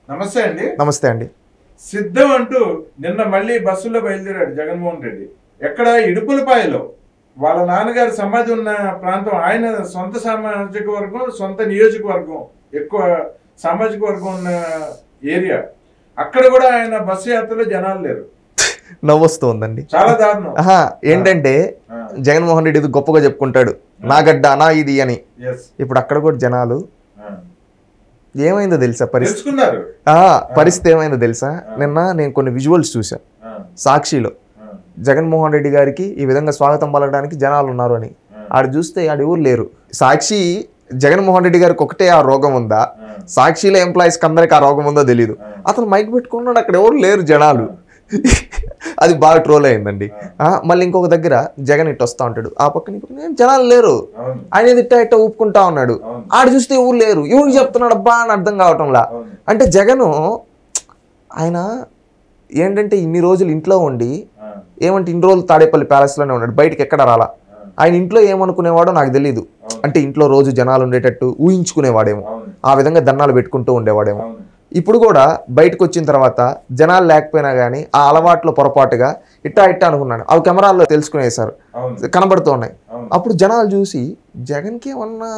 నమస్తే అండి నమస్తే అండి సిద్ధం అంటూ నిన్న మళ్ళీ బస్సులో బయలుదేరాడు జగన్మోహన్ రెడ్డి ఎక్కడ ఇడుపులపాయలో వాళ్ళ నాన్నగారి సమాధి ఉన్న ప్రాంతం ఆయన సొంత సామాజిక వర్గం సొంత నియోజకవర్గం ఎక్కువ సామాజిక వర్గం ఉన్న ఏరియా అక్కడ కూడా ఆయన బస్సు యాత్రలో జనాలు లేరు నవ్వొస్తుందండి చాలా దారుణం ఆహా ఏంటంటే జగన్మోహన్ రెడ్డి ఇది గొప్పగా చెప్పుకుంటాడు నా గడ్డ నా ఇది అని ఎస్ ఇప్పుడు అక్కడ కూడా జనాలు ఏమైందో తెలుసా పరిస్థితి తెలుసుకున్నారు ఆ, పరిస్థితి ఏమైందో తెలుసా నిన్న నేను కొన్ని విజువల్స్ చూసా ఆ, సాక్షిలో ఆ, జగన్మోహన్ రెడ్డి గారికి ఈ విధంగా స్వాగతం పలకడానికి జనాలు ఉన్నారు అని ఆ, ఆడు చూస్తే ఆడు ఎవరు లేరు సాక్షి జగన్మోహన్ రెడ్డి గారికి ఒకటే ఆ రోగం ఉందా ఆ, సాక్షిలో ఎంప్లాయీస్కి అందరికి ఆ రోగం ఉందో తెలియదు ఆ. అతను మైక్ పెట్టుకున్నాడు అక్కడ ఎవరు లేరు జనాలు అది బాగా ట్రోల్ అయిందండి ఆ, మళ్ళీ ఇంకొక దగ్గర జగన్ ఇట్ వస్తా ఉంటాడు ఆ పక్కన ఈ పక్కన ఏం జనాలు లేరు అవును ఆయన ఇట్ట ఇట్ట ఊపుకుంటా ఉన్నాడు అవును ఆడు చూస్తే ఎవరు లేరు ఎవరికి చెప్తున్నాడు అబ్బా అని అర్థం కావటంలా అవును అంటే జగను ఆయన ఏంటంటే ఇన్ని రోజులు ఇంట్లో ఉండి ఆ, ఏమంటే ఇన్ని రోజులు తాడేపల్లి ప్యాలెస్లోనే ఉన్నాడు బయటికి ఎక్కడ రాలా ఆ, ఆయన ఇంట్లో ఏమనుకునేవాడో నాకు తెలియదు అవును అంటే ఇంట్లో రోజు జనాలు ఉండేటట్టు ఊహించుకునేవాడేమో అవును ఆ విధంగా దండాలు పెట్టుకుంటూ ఉండేవాడేమో అవును ఇప్పుడు కూడా బయటకు వచ్చిన తర్వాత జనాలు లేకపోయినా కానీ ఆ అలవాట్లో పొరపాటుగా ఇట్టా ఇట్టా అనుకున్నాను అవి కెమెరాల్లో తెలుసుకునేసారు అవును కనబడుతూ ఉన్నాయి అవును అప్పుడు జనాలు చూసి జగన్కి ఏమన్నా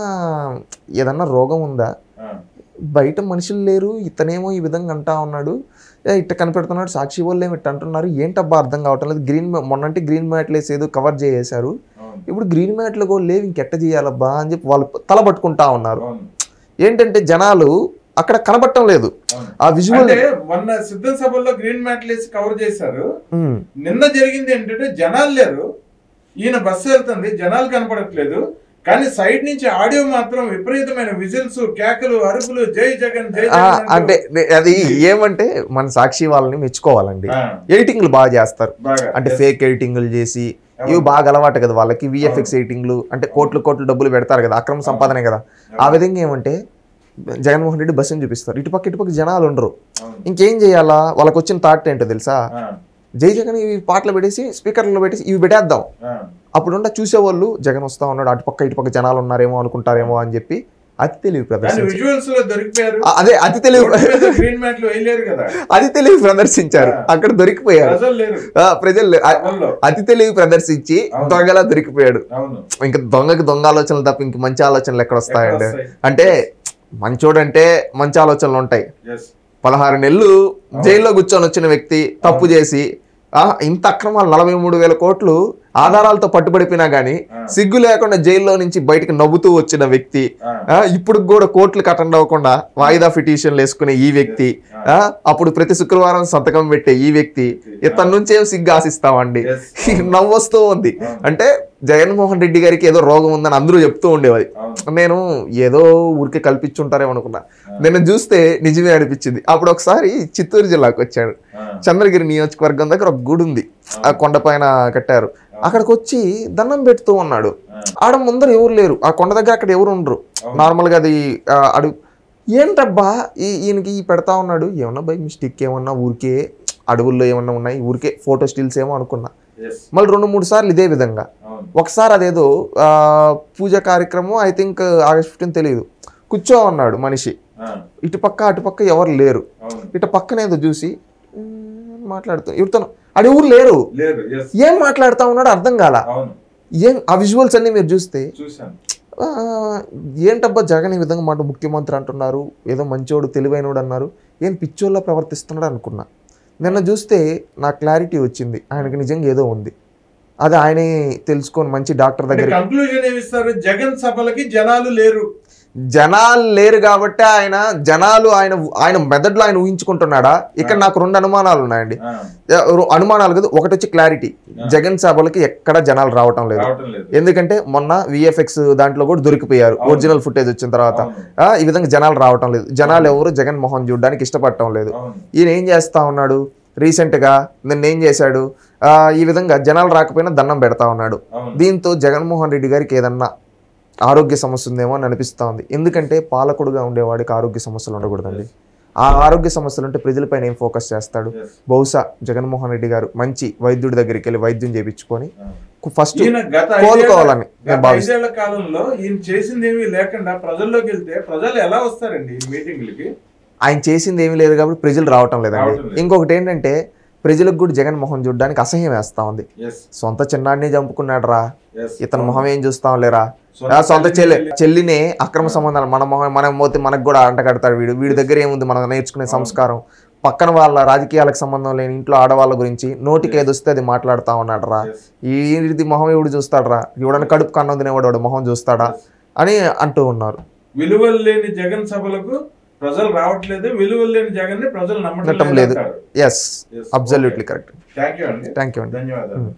ఏదన్నా రోగం ఉందా ఆ, బయట మనుషులు లేరు ఇతనేమో ఈ విధంగా అంటా ఉన్నాడు ఏ, ఇట్ట కనిపెడుతున్నాడు సాక్షి వాళ్ళు ఏమి ఇట్ట అంటున్నారు ఏంటబ్బా అర్థం కావటం లేదు గ్రీన్ మ్యా- మొన్నంటే గ్రీన్ మ్యాట్లు వేసి ఏదో కవర్ చేసేశారు అవును ఇప్పుడు గ్రీన్ మ్యాట్లు కూడా లేవు ఇంకెట్ట చేయాలబ్బా అని చెప్పి వాళ్ళు తల పట్టుకుంటా ఉన్నారు అవును ఏంటంటే జనాలు అక్కడ కనబడటం లేదు అవును ఆ విజువల్ అంటే మొన్న సిద్ధం సభల్లో గ్రీన్ మ్యాట్లు వేసి కవర్ చేశారు నిన్న జరిగింది ఏంటంటే జనాలు లేరు ఈయన బస్సు వెళ్తుంది జనాలు కనపడట్లేదు కానీ సైడ్ నుంచి ఆడియో మాత్రం విపరీతమైన విజిల్స్ కేకలు అరుపులు జై జగన్ జై ఆ, జగన్ అంటూ- అంటే నే- అది ఏమంటే మన సాక్షి వాళ్ళని మెచ్చుకోవాలండి ఆ, ఎడిటింగ్లు బాగా చేస్తారు బాగా అంటే Yes. ఫేక్ ఎడిటింగ్లు చేసి ఇవి బాగా అలవాటు కదా వాళ్ళకి విఎఫ్ఎక్స్ ఎడిటింగ్లు అంటే కోట్లు కోట్లు డబ్బులు పెడతారు కదా అక్రమ సంపాదనే కదా ఆ విధంగా ఏమంటే జగన్మోహన్ రెడ్డి బస్సుని చూపిస్తారు ఇటుపక్క ఇటుపక్క జనాలు ఉండరు అవును. ఇంకేం చేయాలా వాళ్ళకి వచ్చిన థాట్ ఏంటో తెలుసా ఆ, జై జగన్ ఇవి పాటలు పెట్టేసి స్పీకర్లో పెట్టేసి ఇవి పెట్టేద్దాం ఆ, అప్పుడుంటే చూసేవాళ్ళు జగన్ వస్తా ఉన్నాడు అటుపక్క ఇటుపక్క జనాలు ఉన్నారేమో అనుకుంటారేమో అని చెప్పి అతి తెలివి కానీ ప్రదర్శించారు విజువల్స్ లో దొరికిపోయారు ఆ, అదే అతి తెలివి గ్రీన్ మ్యాట్లు వేయలేరు కదా అతి తెలివి ప్రదర్శించారు అక్కడ దొరికిపోయారు ప్రజలు లేరు ఆ, ప్రజలు లే- ఆ, సభల్లో అతి తెలివి ప్రదర్శించి అవును. దొంగలా దొరికిపోయాడు అవును ఇంకా దొంగకి దొంగ ఆలోచనలు తప్ప ఇంక మంచి ఆలోచనలు ఎక్కడ వస్తాయండి ఎక్కడ వస్తాయి? అంటే మంచోడంటే మంచి ఆలోచనలు ఉంటాయి Yes. పదహారు నెలలు జైల్లో కూర్చొని వచ్చిన వ్యక్తి తప్పు చేసి ఆ, ఇంత అక్రమాలు నలభై మూడు వేల కోట్లు ఆధారాలతో పట్టుబడిపోయినా గానీ ఆ. సిగ్గు లేకుండా జైల్లో నుంచి బయటకు నవ్వుతూ వచ్చిన వ్యక్తి ఆ, ఆ, ఇప్పుడు కూడా కోర్టులకు అటెండ్ అవ్వకుండా వాయిదా పిటిషన్లు వేసుకునే ఈ వ్యక్తి ఆ, అప్పుడు ప్రతి శుక్రవారం సంతకం పెట్టే ఈ వ్యక్తి ఇతని నుంచే సిగ్గు ఆశిస్తామండి Yes. నవ్వొస్తూ ఉంది అవును. అంటే జగన్మోహన్ రెడ్డి గారికి ఏదో రోగం ఉందని అందరూ చెప్తూ ఉండేవాది అవును నేను ఏదో ఊరికే కల్పించుంటారేమో అనుకున్నా నిన్న చూస్తే నిజమే అనిపించింది అప్పుడు ఒకసారి చిత్తూరు జిల్లాకు వచ్చాడు ఆ, చంద్రగిరి నియోజకవర్గం దగ్గర ఒక గుడి ఉంది ఆ కొండపైన కట్టారు అక్కడికి వచ్చి దండం పెడుతూ ఉన్నాడు ఆ, ఆడ ముందర ఎవరు లేరు ఆ కొండ దగ్గర అక్కడ ఎవరు ఉండరు అవును. నార్మల్ గా అది ఆ, అడు ఏంటబ్బా ఈ ఈయనకి ఈ పెడతా ఉన్నాడు ఏమన్నా బై మిస్టేక్ ఏమన్నా ఊరికే అడవుల్లో ఏమన్నా ఉన్నాయి ఊరికే ఫోటో స్టిల్స్ ఏమో అనుకున్నా yes. మళ్ళీ రెండు మూడు సార్లు ఇదే విధంగా అవును ఒకసారి అదేదో ఆ, పూజ కార్యక్రమం ఐ థింక్ ఆగస్ట్ ఫిఫ్టీన్ తెలియదు కూర్చో అన్నాడు మనిషి ఆ, ఇటుపక్క అటుపక్క ఎవరు లేరు అవును ఇటు పక్కనేదో చూసి "మ్మ్" మాట్లాడుతూ ఎవరితో అది ఎవరు లేరు లేరు ఎస్ ఏం మాట్లాడుతా ఉన్నాడు అర్థం కాల అవును ఏం ఆ విజువల్స్ అన్ని మీరు చూస్తే చూశాను ఆ, ఏంటబ్బా జగన్ ఈ విధంగా మాట ముఖ్యమంత్రి అంటున్నారు ఏదో మంచోడు తెలివైనోడు అన్నారు ఏం పిచ్చోళ్ళ ప్రవర్తిస్తున్నాడు అనుకున్నా నిన్న చూస్తే నాకు క్లారిటీ వచ్చింది ఆయనకి నిజంగా ఏదో ఉంది అది ఆయనే తెలుసుకొని మంచి డాక్టర్ అంటే దగ్గర కంక్లూజన్ ఏమి ఇస్తారు జగన్ సభలకి జనాలు లేరు జనాలు లేరు కాబట్టి ఆయన జనాలు ఆయన ఆయన మెదడులో ఆయన ఊహించుకుంటున్నాడా ఇక్కడ నాకు రెండు అనుమానాలు ఉన్నాయండి ఆ, రు- అనుమానాలు కదా ఒకటి వచ్చి క్లారిటీ జగన్ సభలకి ఎక్కడ జనాలు రావటం లేదు రావటం లేదు ఎందుకంటే మొన్న విఎఫ్ఎక్స్ దాంట్లో కూడా దొరికిపోయారు అవును. ఒరిజినల్ ఫుటేజ్ వచ్చిన తర్వాత అవును ఆ, ఈ విధంగా జనాలు రావటం లేదు జనాలు ఎవరు జగన్ మోహన్ చూడడానికి ఇష్టపడటం లేదు అవును ఈయన ఏం చేస్తా ఉన్నాడు రీసెంట్ గా నిన్న ఏం చేశాడు ఆ, ఈ విధంగా జనాలు రాకపోయినా దండం పెడతా ఉన్నాడు అవును దీంతో జగన్మోహన్ రెడ్డి గారికి ఏదన్నా ఆరోగ్య సమస్య ఉందేమో అని అనిపిస్తా ఉంది ఎందుకంటే పాలకుడుగా ఉండేవాడికి ఆరోగ్య సమస్యలు ఉండకూడదండి ఆ ఆరోగ్య సమస్యలు ఉంటే ప్రజలపైన ఏం ఫోకస్ చేస్తాడు Yes. బహుశా జగన్మోహన్ రెడ్డి గారు మంచి వైద్యుడి దగ్గరికి వెళ్ళి వైద్యం చేయించుకొని ఆ. ఫస్ట్ ఈయన గత కోలుకోవాలని ఐదేళ్ల- నేను గత భావిస్తాను ఐదేళ్ల కాలంలో ఈయన చేసింది ఏమీ లేకుండా ప్రజల్లోకి వెళ్తే ప్రజలు ఎలా వస్తారండి ఈ మీటింగ్లకి ఆయన చేసింది ఏమీ లేదు కాబట్టి ప్రజలు రావటం లేదండి రావటం లేదు. ఇంకొకటి ఏంటంటే ప్రజలకు కూడా జగన్మోహన్ చూడడానికి అసహ్యం వేస్తా ఉంది ఎస్ సొంత చిన్నాడిని చంపుకున్నాడు రా ఎస్ ఇతని మొహం ఏం చూస్తాం లేరా ఆ సొంత చెల్లి చెల్లిని అక్రమ సంబంధాలు మన మొహం మనం పోతే మనకు కూడా అంట కడతాడు వీడు వీడి దగ్గర ఏముంది మనం నేర్చుకునే సంస్కారం పక్కన వాళ్ళ రాజకీయాలకు సంబంధం లేని ఇంట్లో ఆడవాళ్ళ గురించి నోటికి ఏది వస్తే అది మాట్లాడుతా ఉన్నాడు రా Yes. ఈ మొహం ఎవడు చూస్తాడు రా ఎవడన్నా కడుపు కన్నం తినేవాడు వాడు మొహం చూస్తాడా అని అంటూ ఉన్నారు విలువలు లేని జగన్ సభలకు ప్రజలు రావట్లేదు విలువలు లేని జగన్ ని ప్రజలు నమ్మటం నమ్మటం లేదు. లేదు yes absolutely correct thank you అండి థ్యాంక్ యూ అండి ధన్యవాదాలు